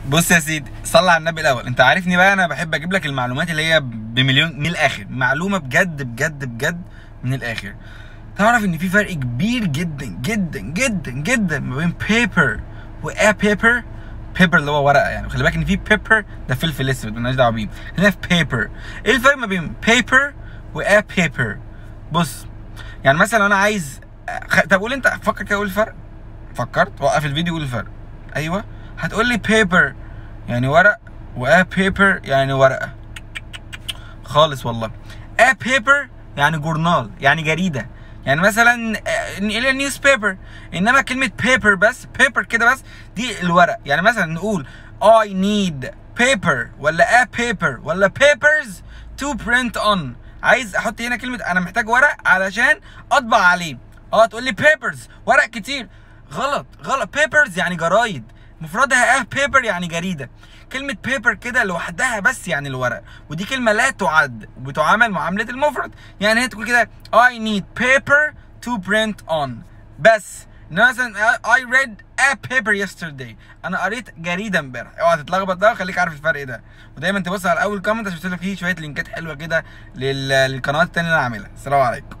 بص يا سيدي صلي على النبي الاول انت عارفني بقى انا بحب اجيب لك المعلومات اللي هي بمليون من الاخر معلومه بجد بجد بجد من الاخر تعرف ان في فرق كبير جدا جدا جدا جدا ما بين بيبر وآ بيبر بيبر اللي هو ورقه يعني خلي بالك ان في بيبر ده فلفل اسود مالناش دعوه بيه خلينا في بيبر ايه الفرق ما بين بيبر وآ بيبر بص يعني مثلا انا عايز خ... طب قول انت فكر كده قول الفرق فكرت وقف الفيديو قول الفرق ايوه هتقول لي بيبر يعني ورق وآ بيبر يعني ورقه خالص والله آ بيبر يعني جورنال يعني جريده يعني مثلا نقول نيوز بيبر انما كلمه بيبر بس بيبر كده بس دي الورق يعني مثلا نقول I need paper ولا a paper ولا papers to print on عايز احط هنا كلمه انا محتاج ورق علشان اطبع عليه اه تقول لي papers ورق كتير غلط غلط papers يعني جرايد مفردها اه paper يعني جريده كلمة paper كده لوحدها بس يعني الورق ودي كلمة لا تعد وبتعامل معاملة المفرد يعني هي تقول كده I need paper to print on بس إنما مثلا I read a paper yesterday انا قريت جريدة امبارح اوعى تتلخبط ده وخليك عارف الفرق ده ودايما تبص على اول كومنت عشان فيه شوية لينكات حلوة كده لل- للقنوات التانية اللي انا عاملها السلام عليكم